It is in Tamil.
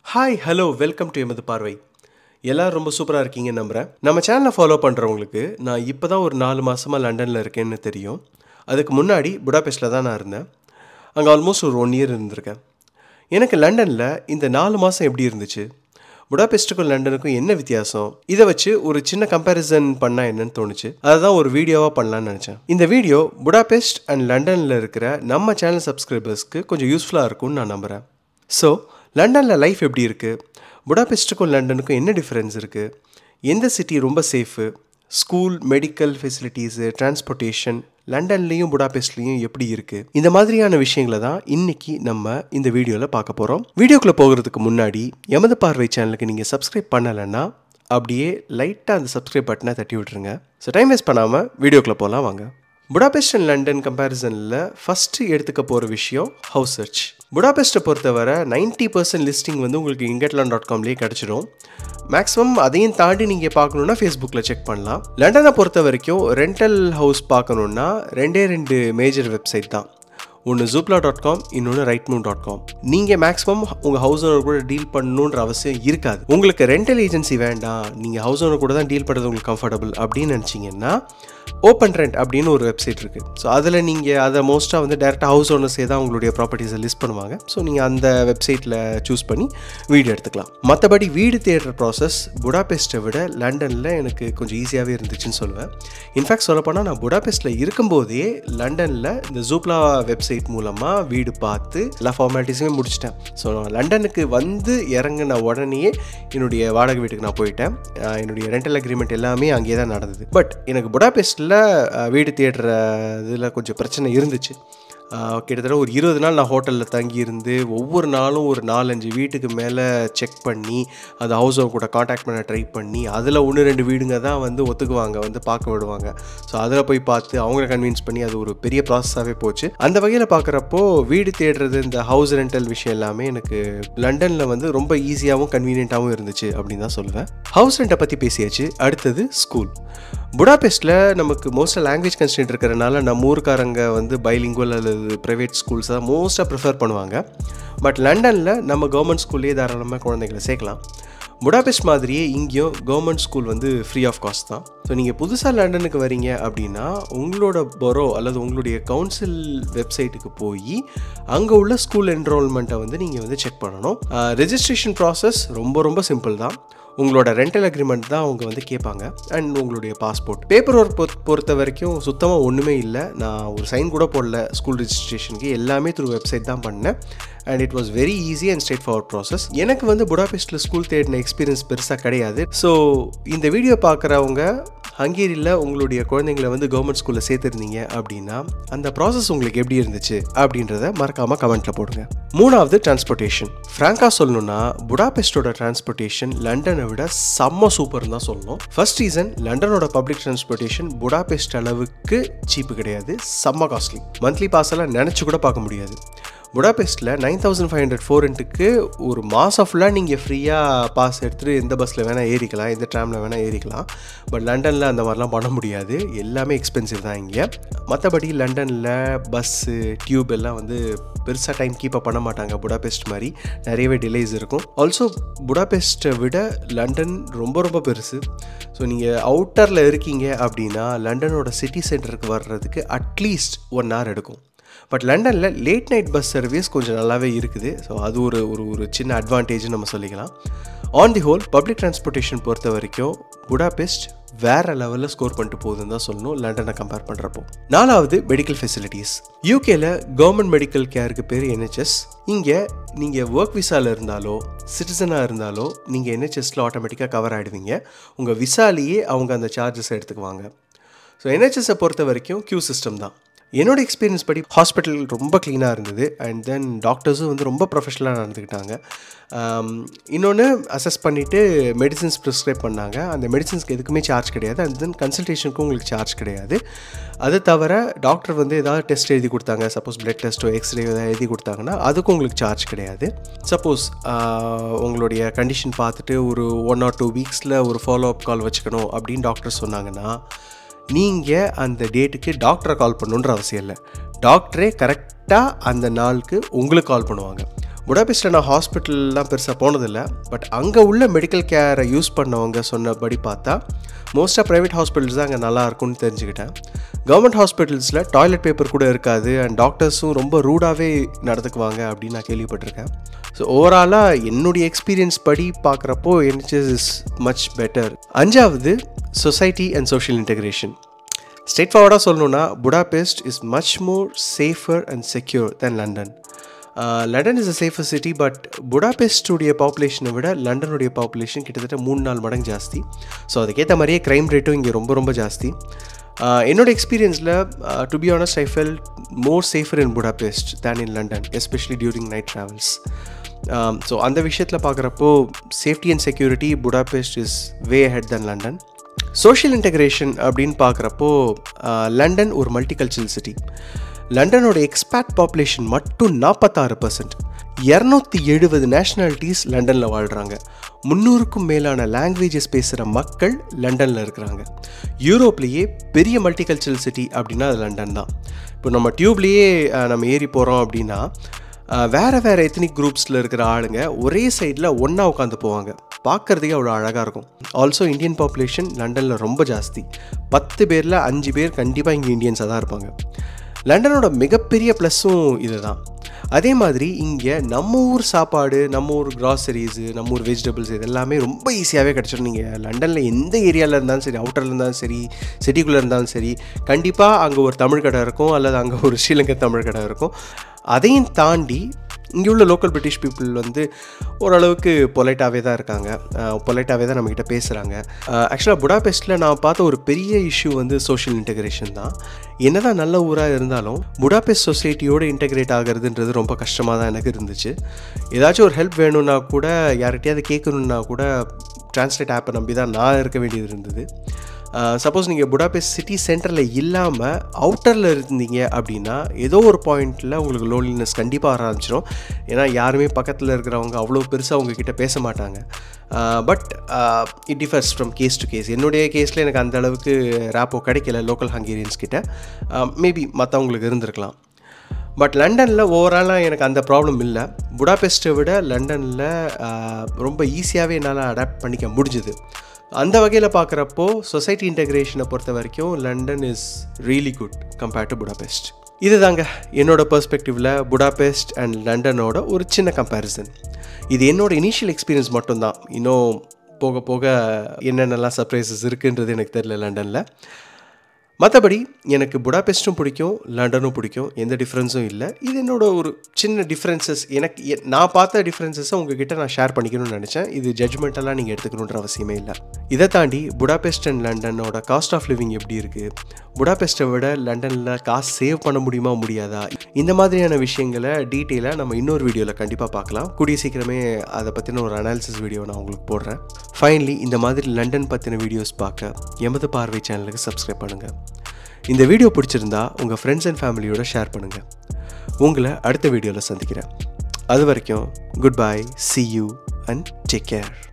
ஹாய் ஹலோ வெல்கம் டு எமது பார்வை எல்லாரும் ரொம்ப சூப்பராக இருக்கீங்கன்னு நம்புகிறேன் நம்ம சேனலை ஃபாலோ பண்ணுறவங்களுக்கு நான் இப்போ தான் ஒரு நாலு மாதமாக லண்டனில் இருக்கேன்னு தெரியும் அதுக்கு முன்னாடி புடாபெஸ்ட்டில் தான் நான் இருந்தேன் அங்கே ஆல்மோஸ்ட் ஒரு ஒன் இயர் இருந்திருக்கேன் எனக்கு லண்டனில் இந்த நாலு மாதம் எப்படி இருந்துச்சு புடாபெஸ்ட்டுக்கும் லண்டனுக்கும் என்ன வித்தியாசம் இதை வச்சு ஒரு சின்ன கம்பேரிசன் பண்ணால் என்னன்னு தோணுச்சு அதை தான் ஒரு வீடியோவாக பண்ணலான்னு நினச்சேன் இந்த வீடியோ புடாபெஸ்ட் அண்ட் லண்டனில் இருக்கிற நம்ம சேனல் சப்ஸ்கிரைபர்ஸ்க்கு கொஞ்சம் யூஸ்ஃபுல்லாக இருக்கும்னு நான் நம்புகிறேன் ஸோ லண்டனில் லைஃப் எப்படி இருக்குது புடாபெஸ்ட்டுக்கும் லண்டனுக்கும் என்ன டிஃப்ரென்ஸ் இருக்குது எந்த சிட்டி ரொம்ப safe school medical facilities transportation லண்டன்லேயும் புடாபெஸ்ட்லேயும் எப்படி இருக்குது இந்த மாதிரியான விஷயங்களை தான் இன்னைக்கு நம்ம இந்த வீடியோவில் பார்க்க போகிறோம் வீடியோக்குள்ளே போகிறதுக்கு முன்னாடி எமது பார்வை சேனலுக்கு நீங்கள் சப்ஸ்கிரைப் பண்ணலைன்னா அப்படியே லைட்டாக அந்த சப்ஸ்கிரைப் பட்டனை தட்டி விட்டுருங்க ஸோ டைம் வேஸ்ட் பண்ணாமல் வீடியோக்குள்ளே போகலாம் வாங்க புடாபெஸ்ட் அண்ட் லண்டன் கம்பேரிசனில் ஃபஸ்ட்டு எடுத்துக்க போகிற விஷயம் ஹவுஸ் சர்ச் புடாபெஸ்ட்டை பொறுத்தவரை நைன்ட்டி பர்சன்ட் லிஸ்டிங் வந்து உங்களுக்கு இங்கட்லான் டாட் காம்லேயே கிடச்சிடும் மேக்ஸிமம் அதையும் தாண்டி நீங்கள் பார்க்கணுன்னா ஃபேஸ்புக்கில் செக் பண்ணலாம் லண்டனை பொறுத்த வரைக்கும் ரெண்டல் ஹவுஸ் பார்க்கணுன்னா ரெண்டே ரெண்டு மேஜர் வெப்சைட் தான் ஒன்று ஜூப்லா டாட் காம் இன்னொன்று ரைட் மூன் டாட் காம் நீங்கள் மேக்ஸிமம் உங்கள் ஹவுஸ் ஓனர் கூட டீல் பண்ணணுன்ற அவசியம் இருக்காது உங்களுக்கு ரெண்டல் ஏஜென்சி வேண்டாம் நீங்கள் ஹவுஸ் ஓனர் கூட தான் டீல் பண்ணுறது உங்களுக்கு கம்ஃபர்டபுள் அப்படின்னு நினச்சிங்கன்னா ஓப்பன் ரெண்ட் அப்படின்னு ஒரு வெப்சைட் இருக்குது ஸோ அதில் நீங்கள் அதை மோஸ்ட்டாக வந்து டேரெக்டாக ஹவுஸ் ஓனர்ஸே தான் உங்களுடைய ப்ராப்பர்ட்டிஸை லிஸ்ட் பண்ணுவாங்க ஸோ நீங்கள் அந்த வெப்சைட்டில் சூஸ் பண்ணி வீடு எடுத்துக்கலாம் மற்றபடி வீடு தேடுற ப்ராசஸ் புடாபெஸ்ட்டை விட லண்டனில் எனக்கு கொஞ்சம் ஈஸியாகவே இருந்துச்சுன்னு சொல்லுவேன் இன்ஃபேக்ட் சொல்லப்போனால் நான் புடாபெஸ்ட்டில் இருக்கும்போதே லண்டனில் இந்த ஜூப்லா வெப்சைட் மூலமாக வீடு பார்த்து எல்லா ஃபார்மாலிட்டிஸுமே முடிச்சிட்டேன் ஸோ நான் லண்டனுக்கு வந்து இறங்கின உடனேயே என்னுடைய வாடகை வீட்டுக்கு நான் போயிட்டேன் அஹ் என்னுடைய ரெண்டல் அக்ரிமெண்ட் எல்லாமே அங்கேயே தான் நடந்தது பட் எனக்கு புடாபெஸ்ட்டில் வீடு தேடுற இதில் கொஞ்சம் பிரச்சனை இருந்துச்சு ஆஹ் கிட்டத்தட்ட ஒரு இருபது நாள் நான் ஹோட்டலில் தங்கியிருந்து ஒவ்வொரு நாளும் ஒரு நாலஞ்சு வீட்டுக்கு மேலே செக் பண்ணி அந்த ஹவுஸ் ஓனர் கூட காண்டாக்ட் பண்ண ட்ரை பண்ணி அதில் ஒன்று ரெண்டு வீடுங்க தான் வந்து ஒத்துக்குவாங்க வந்து பார்க்க விடுவாங்க ஸோ அதில் போய் பார்த்து அவங்கள கன்வின்ஸ் பண்ணி அது ஒரு பெரிய ப்ராசஸாகவே போச்சு அந்த வகையில் பார்க்குறப்போ வீடு தேடுறது இந்த ஹவுஸ் ரெண்டல் விஷயம் எல்லாமே எனக்கு லண்டனில் வந்து ரொம்ப ஈஸியாகவும் கன்வீனியண்ட்டாகவும் இருந்துச்சு அப்படின்னு தான் சொல்லுவேன் ஹவுஸ் ரெண்ட்டை பற்றி பேசியாச்சு அடுத்தது ஸ்கூல் புடாபெஸ்ட்டில் நமக்கு மோஸ்ட்டாக லாங்குவேஜ் கன்ஸ்டன்ட் இருக்கிறனால நம்ம ஊருக்காரங்க வந்து பைலிங்குவல் அல்லது ப்ரைவேட் ஸ்கூல்ஸ் தான் மோஸ்ட்டாக ப்ரிஃபர் பண்ணுவாங்க பட் லண்டனில் நம்ம கவர்மெண்ட் ஸ்கூல்லேயே தாராளமாக குழந்தைங்களை சேர்க்கலாம் புடாபெஸ்ட் மாதிரியே இங்கேயும் கவர்மெண்ட் ஸ்கூல் வந்து ஃப்ரீ ஆஃப் காஸ்ட் தான் ஸோ நீங்கள் புதுசாக லண்டனுக்கு வரீங்க அப்படின்னா உங்களோட பொரோ அல்லது உங்களுடைய கவுன்சில் வெப்சைட்டுக்கு போய் அங்கே உள்ள ஸ்கூல் என்ரோல்மெண்ட்டை வந்து நீங்கள் வந்து செக் பண்ணணும் ரெஜிஸ்ட்ரேஷன் ப்ராசஸ் ரொம்ப ரொம்ப சிம்பிள் தான் உங்களோட ரெண்டல் அக்ரிமெண்ட் தான் அவங்க வந்து கேட்பாங்க அண்ட் உங்களுடைய பாஸ்போர்ட் பேப்பர் ஒர்க் பொறுத்த வரைக்கும் சுத்தமாக ஒன்றுமே இல்லை நான் ஒரு சைன் கூட போடல ஸ்கூல் ரெஜிஸ்ட்ரேஷனுக்கு எல்லாமே த்ரூ வெப்சைட் தான் பண்ணேன் and it was very easy and straightforward process எனக்கு வந்து புடாபெஸ்ட்டில் ஸ்கூல் தேடின எக்ஸ்பீரியன்ஸ் பெருசாக கிடையாது ஸோ இந்த வீடியோ பார்க்குறவங்க ஹங்கேரியில் உங்களுடைய குழந்தைங்களை வந்து கவர்மெண்ட் ஸ்கூலில் சேர்த்துருந்தீங்க அப்படின்னா அந்த ப்ராசஸ் உங்களுக்கு எப்படி இருந்துச்சு அப்படின்றத மறக்காமல் கமெண்ட்டில் போடுங்க மூணாவது டிரான்ஸ்போர்ட்டேஷன் ஃப்ராங்காக சொல்லணும்னா புடாபெஸ்டோட டிரான்ஸ்போர்ட்டேஷன் லண்டனை விட செம்ம சூப்பர்னு தான் சொல்லணும் ஃபர்ஸ்ட் ரீசன் லண்டனோட பப்ளிக் டிரான்ஸ்போர்ட்டேஷன் புடாபெஸ்ட் அளவுக்கு சீப்பு கிடையாது செம்ம காஸ்ட்லி மந்த்லி பாஸ் எல்லாம் நினச்சி கூட பார்க்க முடியாது புடாபெஸ்ட்டில் nine thousand five hundred four ரெண்ட்டுக்கு ஒரு மாதம் ஃபுல்லாக நீங்கள் ஃப்ரீயாக பாஸ் எடுத்துகிட்டு எந்த பஸ்ஸில் வேணால் ஏறிக்கலாம் எந்த ட்ராமில் வேணால் ஏறிக்கலாம் பட் லண்டனில் அந்த மாதிரிலாம் பண்ண முடியாது எல்லாமே எக்ஸ்பென்சிவ் தான் இங்கே மற்றபடி லண்டனில் பஸ்ஸு டியூப் எல்லாம் வந்து பெருசாக டைம் கீப்பப் பண்ண மாட்டாங்க புடாபெஸ்ட் மாதிரி நிறையவே டிலேஸ் இருக்கும் ஆல்சோ புடாபெஸ்ட்டை விட லண்டன் ரொம்ப ரொம்ப பெருசு ஸோ நீங்கள் அவுட்டரில் இருக்கீங்க அப்படின்னா லண்டனோட சிட்டி சென்டருக்கு வர்றதுக்கு அட்லீஸ்ட் ஒன் ஹவர் எடுக்கும் பட் லண்டனில் லேட் நைட் பஸ் சர்வீஸ் கொஞ்சம் நல்லாவே இருக்குது ஸோ அது ஒரு ஒரு ஒரு சின்ன அட்வான்டேஜ்னு நம்ம சொல்லிக்கலாம் on the whole public transportation பொறுத்த வரைக்கும் புடாபெஸ்ட் வேற லெவலில் ஸ்கோர் பண்ணிட்டு போகுதுன்னு தான் சொல்லணும் லண்டனை கம்பேர் பண்ணுறப்போ நாலாவது மெடிக்கல் ஃபெசிலிட்டிஸ் யூகேல கவர்மெண்ட் மெடிக்கல் கேருக்கு பேர் என்ஹெச்எஸ் இங்கே நீங்கள் ஒர்க் விசாவில் இருந்தாலோ சிட்டிசனாக இருந்தாலோ நீங்கள் என்ஹெச்எஸில் ஆட்டோமேட்டிக்காக கவர் ஆகிடுவீங்க உங்கள் விசாலேயே அவங்க அந்த சார்ஜஸ் எடுத்துக்குவாங்க ஸோ என்ஹெச்எஸை பொறுத்த வரைக்கும் க்யூ சிஸ்டம் தான் என்னோட எக்ஸ்பீரியன்ஸ் படி ஹாஸ்பிட்டல் ரொம்ப க்ளீனாக இருந்தது அண்ட் தென் டாக்டர்ஸும் வந்து ரொம்ப ப்ரொஃபஷனலாக நடந்துக்கிட்டாங்க இன்னொன்று அசஸ் பண்ணிவிட்டு மெடிசின்ஸ் ப்ரிஸ்கிரைப் பண்ணாங்க அந்த மெடிசின்ஸ்க்கு எதுக்குமே சார்ஜ் கிடையாது அண்ட் தென் கன்சல்டேஷனுக்கும் உங்களுக்கு சார்ஜ் கிடையாது அது தவிர டாக்டர் வந்து ஏதாவது டெஸ்ட் எழுதி கொடுத்தாங்க சப்போஸ் பிளட் டெஸ்ட்டோ எக்ஸ்ரே ஏதாவது எழுதி கொடுத்தாங்கன்னா அதுக்கும் உங்களுக்கு சார்ஜ் கிடையாது சப்போஸ் உங்களுடைய கண்டிஷன் பார்த்துட்டு ஒரு ஒன் ஆர் டூ வீக்ஸில் ஒரு ஃபாலோ அப் கால் வச்சுக்கணும் அப்படின்னு டாக்டர் சொன்னாங்கன்னா நீங்கள் அந்த டேட்டுக்கு டாக்டரை கால் பண்ணணுன்ற அவசியம் இல்லை டாக்டரே கரெக்டாக அந்த நாளுக்கு உங்களுக்கு கால் பண்ணுவாங்க புடாபெஸ்ட்டில் நான் ஹாஸ்பிட்டல்லாம் பெருசாக போனதில்லை பட் அங்கே உள்ள மெடிக்கல் கேரை யூஸ் பண்ணவங்க சொன்னபடி பார்த்தா மோஸ்ட்டாக ப்ரைவேட் ஹாஸ்பிட்டல்ஸ் தான் அங்கே நல்லா இருக்கும்னு தெரிஞ்சுக்கிட்டேன் கவர்மெண்ட் ஹாஸ்பிட்டல்ஸில் டாய்லெட் பேப்பர் கூட இருக்காது அண்ட் டாக்டர்ஸும் ரொம்ப ரூடாகவே நடந்துக்குவாங்க அப்படின்னு நான் கேள்விப்பட்டிருக்கேன் ஸோ ஓவராலாக என்னுடைய எக்ஸ்பீரியன்ஸ் படி பார்க்குறப்போ என்ஹெச்எஸ் இஸ் மச் பெட்டர் அஞ்சாவது society and social integration straight ஃபார்வர்டாக சொல்லணுன்னா Budapest is much more safer and secure than London London is a safer city but புடாபெஸ்டுடைய பாப்புலேஷனை விட லண்டனுடைய பாப்புலேஷன் கிட்டத்தட்ட மூணு நாலு மடங்கு ஜாஸ்தி ஸோ அதுக்கேற்ற மாதிரியே க்ரைம் ரேட்டும் இங்கே ரொம்ப ரொம்ப ஜாஸ்தி என்னோட எக்ஸ்பீரியன்ஸில் to be honest I feel more safer in Budapest than in London especially during night travels so அந்த விஷயத்தில் பார்க்குறப்போ safety and security Budapest is way ahead than London social integration அப்படின்னு பார்க்குறப்போ லண்டன் ஒரு மல்டிகல்ச்சரல் சிட்டி லண்டனோட எக்ஸ்பேட் பாப்புலேஷன் மட்டும் நாற்பத்தாறு பர்சன்ட் இரநூத்தி எழுபது நேஷ்னாலிட்டிஸ் லண்டனில் வாழ்கிறாங்க முந்நூறுக்கும் மேலான லாங்குவேஜஸ் பேசுகிற மக்கள் லண்டனில் இருக்கிறாங்க யூரோப்லேயே பெரிய மல்டிகல்ச்சரல் சிட்டி அப்படின்னா அது லண்டன் தான் இப்போ நம்ம டியூப்லேயே நம்ம ஏறி போகிறோம் அப்படின்னா வேறு வேறு எத்தனிக் குரூப்ஸில் இருக்கிற ஆளுங்க ஒரே சைடில் ஒன்றா உட்காந்து போவாங்க பார்க்குறதுக்கே அவ்வளோ அழகாக இருக்கும் ஆல்சோ இந்தியன் பாப்புலேஷன் லண்டனில் ரொம்ப ஜாஸ்தி பத்து பேரில் அஞ்சு பேர் கண்டிப்பாக இங்கே இந்தியன்ஸாக தான் இருப்பாங்க லண்டனோட மிகப்பெரிய ப்ளஸ்ஸும் இது தான் அதே மாதிரி இங்கே நம்ம ஊர் சாப்பாடு நம்ம ஊர் க்ராசரிஸு நம்ம ஊர் வெஜிடபிள்ஸ் இது எல்லாமே ரொம்ப ஈஸியாகவே கிடச்சிடும் நீங்கள் லண்டனில் எந்த ஏரியாவில் இருந்தாலும் சரி அவுட்டரில் இருந்தாலும் சரி சிட்டிக்குள்ளே இருந்தாலும் சரி கண்டிப்பாக அங்கே ஒரு தமிழ் கடை இருக்கும் அல்லது அங்கே ஒரு ஸ்ரீலங்கா தமிழ் கடை இருக்கும் அதையும் தாண்டி இங்கே உள்ள லோக்கல் பிரிட்டிஷ் பீப்புள் வந்து ஓரளவுக்கு பொலைட்டாகவே தான் இருக்காங்க பொலைட்டாகவே தான் நம்மக்கிட்ட பேசுகிறாங்க ஆக்சுவலாக புடாபெஸ்ட்டில் நான் பார்த்த ஒரு பெரிய இஷ்யூ வந்து சோஷியல் இன்டெகிரேஷன் தான் என்னதான் நல்ல ஊராக இருந்தாலும் புடாபெஸ்ட் சொசைட்டியோடு இன்டெகிரேட் ஆகிறதுன்றது ரொம்ப கஷ்டமாக தான் எனக்கு இருந்துச்சு ஏதாச்சும் ஒரு ஹெல்ப் வேணும்னா கூட யார்கிட்டயாவது கேட்கணுன்னா கூட டிரான்ஸ்லேட் ஆப்பை நம்பி தான் நான் இருக்க வேண்டியது இருந்தது சப்போஸ் நீங்கள் புடாபெஸ்ட் சிட்டி சென்டரில் இல்லாமல் அவுட்டரில் இருந்தீங்க அப்படின்னா ஏதோ ஒரு பாயிண்டில் உங்களுக்கு லோன்லினஸ் கண்டிப்பாக ஆரம்பிச்சிடும் ஏன்னா யாருமே பக்கத்தில் இருக்கிறவங்க அவ்வளோ பெருசாக உங்ககிட்ட பேச மாட்டாங்க but it differs from case to case என்னுடைய கேஸில் எனக்கு அந்த அளவுக்கு ரேப்போ கிடைக்கல லோக்கல் ஹங்கேரியன்ஸ் கிட்ட மேபி மற்றவங்களுக்கு இருந்திருக்கலாம் பட் லண்டனில் ஓவராலாக எனக்கு அந்த ப்ராப்ளம் இல்லை புடாபெஸ்ட்டை விட லண்டனில் ரொம்ப ஈஸியாகவே என்னால் அடாப்ட் பண்ணிக்க முடிஞ்சுது அந்த வகையில் பார்க்குறப்போ சொசைட்டி இன்டெகிரேஷனை பொறுத்த வரைக்கும் London is really good compared to Budapest இது தாங்க என்னோட பெர்ஸ்பெக்டிவில் புடாபெஸ்ட் அண்ட் லண்டனோட ஒரு சின்ன கம்பேரிசன் இது என்னோட இனிஷியல் எக்ஸ்பீரியன்ஸ் மட்டும்தான் இன்னும் போக போக என்னென்னலாம் சர்ப்ரைசஸ் இருக்குன்றது எனக்கு தெரியல லண்டனில் மற்றபடி எனக்கு புடாபெஸ்ட்டும் பிடிக்கும் லண்டனும் பிடிக்கும் எந்த டிஃப்ரென்ஸும் இல்லை இது என்னோட ஒரு சின்ன டிஃப்ரென்சஸ் எனக்கு நான் பார்த்த டிஃப்ரென்சஸை உங்ககிட்ட நான் ஷேர் பண்ணிக்கணும்னு நினச்சேன் இது ஜட்ஜ்மெண்ட்டெல்லாம் நீங்கள் எடுத்துக்கணுன்ற அவசியமே இல்லை இதை தாண்டி புடாபெஸ்ட் அண்ட் லண்டனோட காஸ்ட் ஆஃப் லிவிங் எப்படி இருக்குது புடாபெஸ்ட்டை விட லண்டனில் காசு சேவ் பண்ண முடியுமா முடியாதா இந்த மாதிரியான விஷயங்களை டீட்டெயிலாக நம்ம இன்னொரு வீடியோவில் கண்டிப்பாக பார்க்கலாம் கூடிய சீக்கிரமே அதை பற்றின ஒரு அனாலிசிஸ் வீடியோ நான் உங்களுக்கு போடுறேன் ஃபைனலி இந்த மாதிரி லண்டன் பற்றின வீடியோஸ் பார்க்க எமது பார்வை சேனலுக்கு சப்ஸ்கிரைப் பண்ணுங்கள் இந்த வீடியோ பிடிச்சிருந்தா உங்கள் ஃப்ரெண்ட்ஸ் அண்ட் ஃபேமிலியோட ஷேர் பண்ணுங்கள் உங்களை அடுத்த வீடியோவில் சந்திக்கிறேன் அது வரைக்கும் good bye see you and take care